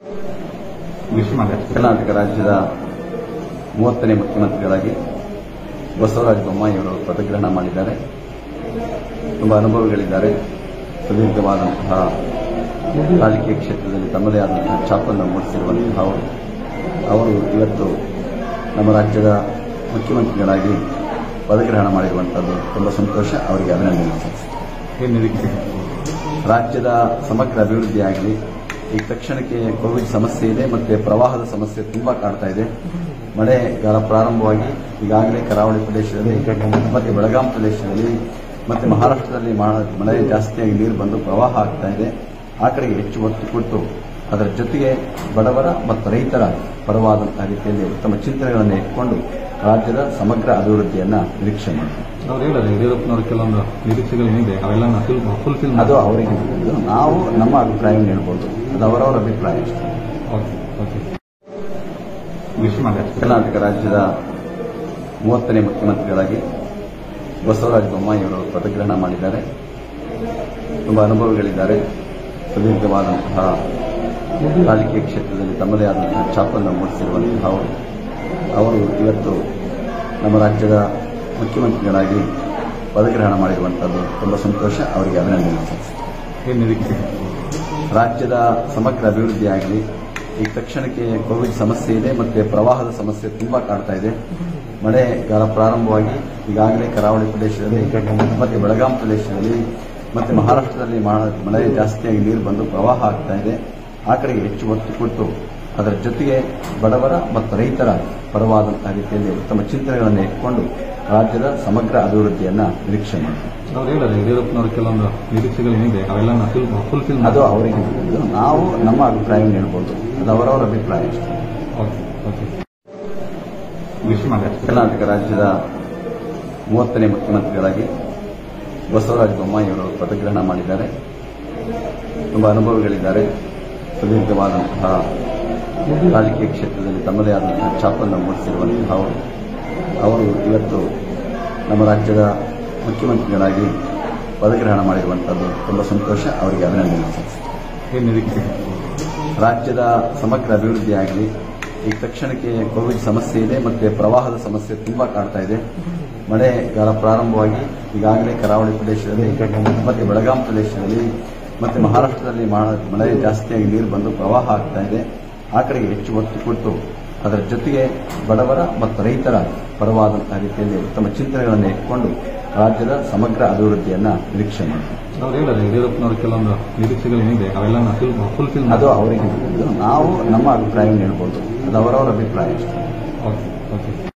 Wish ಮಾಡಿ ಕರ್ನಾಟಕ ರಾಜ್ಯದ ಮೂವತ್ತನೇ ಮುಖ್ಯಮಂತ್ರಿಗಳಾಗಿ ಬಸವರಾಜ ಬೊಮ್ಮಾಯಿಯವರು ಪದಗ್ರಹಣ ಮಾಡಿದ್ದಾರೆ ತುಂಬ ಅನುಭವಿಗಳಿದ್ದಾರೆ ಸುದೀರ್ಘವಾದಂತಹ ರಾಜಕೀಯ ಕ್ಷೇತ್ರದಲ್ಲಿ ತಮ್ಮದೇ ಆದಂತಹ ಛಾಪನ್ನು ಮೂಡಿಸಿರುವಂತಹ ಅವರು ಅವರು ಇವತ್ತು ನಮ್ಮ ರಾಜ್ಯದ ಮುಖ್ಯಮಂತ್ರಿಗಳಾಗಿ ಪದಗ್ರಹಣ ಮಾಡಿರುವಂಥದ್ದು ತುಂಬ ಸಂತೋಷ ಅವರಿಗೆ ಅಭಿನಂದನೆ ಸಲ್ಲಿಸ್ತೇನೆ. ಏನ್ ನಿರೀಕ್ಷೆ ರಾಜ್ಯದ ಸಮಗ್ರ ಅಭಿವೃದ್ಧಿ ಆಗಲಿ ಈಗ ತಕ್ಷಣಕ್ಕೆ ಕೋವಿಡ್ ಸಮಸ್ಯೆ ಇದೆ ಮತ್ತೆ ಪ್ರವಾಹದ ಸಮಸ್ಯೆ ತುಂಬಾ ಕಾಡ್ತಾ ಇದೆ ಮಳೆಗಾಲ ಪ್ರಾರಂಭವಾಗಿ ಈಗಾಗಲೇ ಕರಾವಳಿ ಪ್ರದೇಶದಲ್ಲಿ ಮತ್ತೆ ಬೆಳಗಾಂ ಪ್ರದೇಶದಲ್ಲಿ ಮತ್ತೆ ಮಹಾರಾಷ್ಟ್ರದಲ್ಲಿ ಮಾ- ಮಳೆ ಜಾಸ್ತಿಯಾಗಿ ನೀರು ಬಂದು ಪ್ರವಾಹ ಆಗ್ತಾ ಇದೆ ಆ ಕಡೆಗೆ ಹೆಚ್ಚು ಒತ್ತು ಕೊಟ್ಟು ಅದರ ಜೊತೆಗೆ ಬಡವರ ಮತ್ತು ರೈತರ ಪರವಾದಂತಹ ರೀತಿಯಲ್ಲಿ ಉತ್ತಮ ಚಿಂತನೆಗಳನ್ನು ಇಟ್ಕೊಂಡು ರಾಜ್ಯದ ಸಮಗ್ರ ಅಭಿವೃದ್ಧಿಯನ್ನ ನಿರೀಕ್ಷೆ ಮಾಡ್ತೀವಿ ಅವ್ರು ಹೇಳಿದ್ರೆ ಯಡಿಯೂರಪ್ಪನವ್ರ ಕೆಲವೊಂದು ನಿರೀಕ್ಷೆಗಳೇನಿದೆ ಅವೆಲ್ಲ ಫುಲ್ಫಿಲ್ ಅದು ಅವರಿಗೆ ಬಿಟ್ಟಿದ್ದು. ನಾವು ನಮ್ಮ ಅಭಿಪ್ರಾಯವನ್ನು ಹೇಳ್ಬೋದು ಅದು ಅವರವರ ಅಭಿಪ್ರಾಯ ಅಷ್ಟೇ ಓಕೆ ಓಕೆ ವಿಶ್ ಮಾಡಿ ಕರ್ನಾಟಕ ರಾಜ್ಯದ ಮೂವತ್ತನೇ ಮುಖ್ಯಮಂತ್ರಿಗಳಾಗಿ ಬಸವರಾಜ ಬೊಮ್ಮಾಯಿಯವರು ಪದಗ್ರಹಣ ಮಾಡಿದ್ದಾರೆ ತುಂಬ ಅನುಭವಿಗಳಿದ್ದಾರೆ ಸುದೀರ್ಘವಾದಂತಹ ರಾಜಕೀಯ ಕ್ಷೇತ್ರದಲ್ಲಿ ತಮ್ಮದೇ ಆದಂತಹ ಛಾಪನ್ನು ಮೂಡಿಸಿರುವಂತಹ ಅವರು ಅವರು ಇವತ್ತು ನಮ್ಮ ರಾಜ್ಯದ ಮುಖ್ಯಮಂತ್ರಿಗಳಾಗಿ ಪದಗ್ರಹಣ ಮಾಡಿರುವಂಥದ್ದು ತುಂಬ ಸಂತೋಷ ಅವರಿಗೆ ಅಭಿನಂದನೆ ಸಲ್ಲಿಸ್ತೇನೆ. ಏನ್ ನಿರೀಕ್ಷೆ ರಾಜ್ಯದ ಸಮಗ್ರ ಅಭಿವೃದ್ಧಿ ಆಗಲಿ ಈಗ ತಕ್ಷಣಕ್ಕೆ ಕೋವಿಡ್ ಸಮಸ್ಯೆ ಇದೆ ಮತ್ತೆ ಪ್ರವಾಹದ ಸಮಸ್ಯೆ ತುಂಬಾ ಕಾಡ್ತಾ ಇದೆ ಮಳೆಗಾಲ ಪ್ರಾರಂಭವಾಗಿ ಈಗಾಗಲೇ ಕರಾವಳಿ ಪ್ರದೇಶದಲ್ಲಿ ಮತ್ತೆ ಬೆಳಗಾಂ ಪ್ರದೇಶದಲ್ಲಿ ಮತ್ತೆ ಮಹಾರಾಷ್ಟ್ರದಲ್ಲಿ ಮಾ- ಮಳೆ ಜಾಸ್ತಿಯಾಗಿ ನೀರು ಬಂದು ಪ್ರವಾಹ ಆಗ್ತಾ ಇದೆ ಆ ಕಡೆಗೆ ಹೆಚ್ಚು ಒತ್ತು ಕೊಟ್ಟು ಅದರ ಜೊತೆಗೆ ಬಡವರ ಮತ್ತು ರೈತರ ಪರವಾದಂತಹ ರೀತಿಯಲ್ಲಿ ಉತ್ತಮ ಚಿಂತನೆಗಳನ್ನು ಇಟ್ಕೊಂಡು ರಾಜ್ಯದ ಸಮಗ್ರ ಅಭಿವೃದ್ಧಿಯನ್ನ ನಿರೀಕ್ಷೆ ಮಾಡ್ತೀವಿ ಅವ್ರು ಹೇಳಿದ್ರೆ ಯಡಿಯೂರಪ್ಪನವ್ರ ಕೆಲವೊಂದು ನಿರೀಕ್ಷೆಗಳೇನಿದೆ ಅವೆಲ್ಲ ಫುಲ್ಫಿಲ್ ಅದು ಅವರಿಗೆ ಬಿಟ್ಟಿದ್ದು. ನಾವು ನಮ್ಮ ಅಭಿಪ್ರಾಯವನ್ನು ಹೇಳ್ಬೋದು ಅದು ಅವರವರ ಅಭಿಪ್ರಾಯ ಅಷ್ಟೇ ಓಕೆ ಓಕೆ ವಿಶ್ ಮಾಡಿ ಕರ್ನಾಟಕ ರಾಜ್ಯದ ಮೂವತ್ತನೇ ಮುಖ್ಯಮಂತ್ರಿಗಳಾಗಿ ಬಸವರಾಜ ಬೊಮ್ಮಾಯಿಯವರು ಪದಗ್ರಹಣ ಮಾಡಿದ್ದಾರೆ ತುಂಬ ಅನುಭವಿಗಳಿದ್ದಾರೆ ಸುದೀರ್ಘವಾದಂತಹ ರಾಜಕೀಯ ಕ್ಷೇತ್ರದಲ್ಲಿ ತಮ್ಮದೇ ಆದಂತಹ ಛಾಪನ್ನು ಮೂಡಿಸಿರುವಂತಹ ಅವರು ಅವರು ಇವತ್ತು ನಮ್ಮ ರಾಜ್ಯದ ಮುಖ್ಯಮಂತ್ರಿಗಳಾಗಿ ಪದಗ್ರಹಣ ಮಾಡಿರುವಂಥದ್ದು ತುಂಬ ಸಂತೋಷ ಅವರಿಗೆ ಅಭಿನಂದನೆ ಸಲ್ಲಿಸ್ತೇನೆ. ಏನ್ ನಿರೀಕ್ಷೆ ರಾಜ್ಯದ ಸಮಗ್ರ ಅಭಿವೃದ್ಧಿ ಆಗಲಿ ಈಗ ತಕ್ಷಣಕ್ಕೆ ಕೋವಿಡ್ ಸಮಸ್ಯೆ ಇದೆ ಮತ್ತೆ ಪ್ರವಾಹದ ಸಮಸ್ಯೆ ತುಂಬಾ ಕಾಡ್ತಾ ಇದೆ ಮಳೆಗಾಲ ಪ್ರಾರಂಭವಾಗಿ ಈಗಾಗಲೇ ಕರಾವಳಿ ಪ್ರದೇಶದಲ್ಲಿ ಮತ್ತೆ ಬೆಳಗಾಂ ಪ್ರದೇಶದಲ್ಲಿ ಮತ್ತೆ ಮಹಾರಾಷ್ಟ್ರದಲ್ಲಿ ಮಾ- ಮಳೆ ಜಾಸ್ತಿಯಾಗಿ ನೀರು ಬಂದು ಪ್ರವಾಹ ಆಗ್ತಾ ಇದೆ ಆ ಕಡೆಗೆ ಹೆಚ್ಚು ಒತ್ತು ಕೊಟ್ಟು ಅದರ ಜೊತೆಗೆ ಬಡವರ ಮತ್ತು ರೈತರ ಪರವಾದಂತಹ ರೀತಿಯಲ್ಲಿ ಉತ್ತಮ ಚಿಂತನೆಗಳನ್ನು ಇಟ್ಕೊಂಡು ರಾಜ್ಯದ ಸಮಗ್ರ ಅಭಿವೃದ್ಧಿಯನ್ನ ನಿರೀಕ್ಷೆ ಮಾಡ್ತೀವಿ ಅವ್ರು ಹೇಳಿದ್ರೆ ಯಡಿಯೂರಪ್ಪನವ್ರ ಕೆಲವೊಂದು ನಿರೀಕ್ಷೆಗಳೇನಿದೆ ಅವೆಲ್ಲ ಫುಲ್ಫಿಲ್ ಅದು ಅವರಿಗೆ ಬಿಟ್ಟಿದ್ದು. ನಾವು ನಮ್ಮ ಅಭಿಪ್ರಾಯವನ್ನು ಹೇಳ್ಬೋದು ಅದು ಅವರವರ ಅಭಿಪ್ರಾಯ ಅಷ್ಟೇ ಓಕೆ ಓಕೆ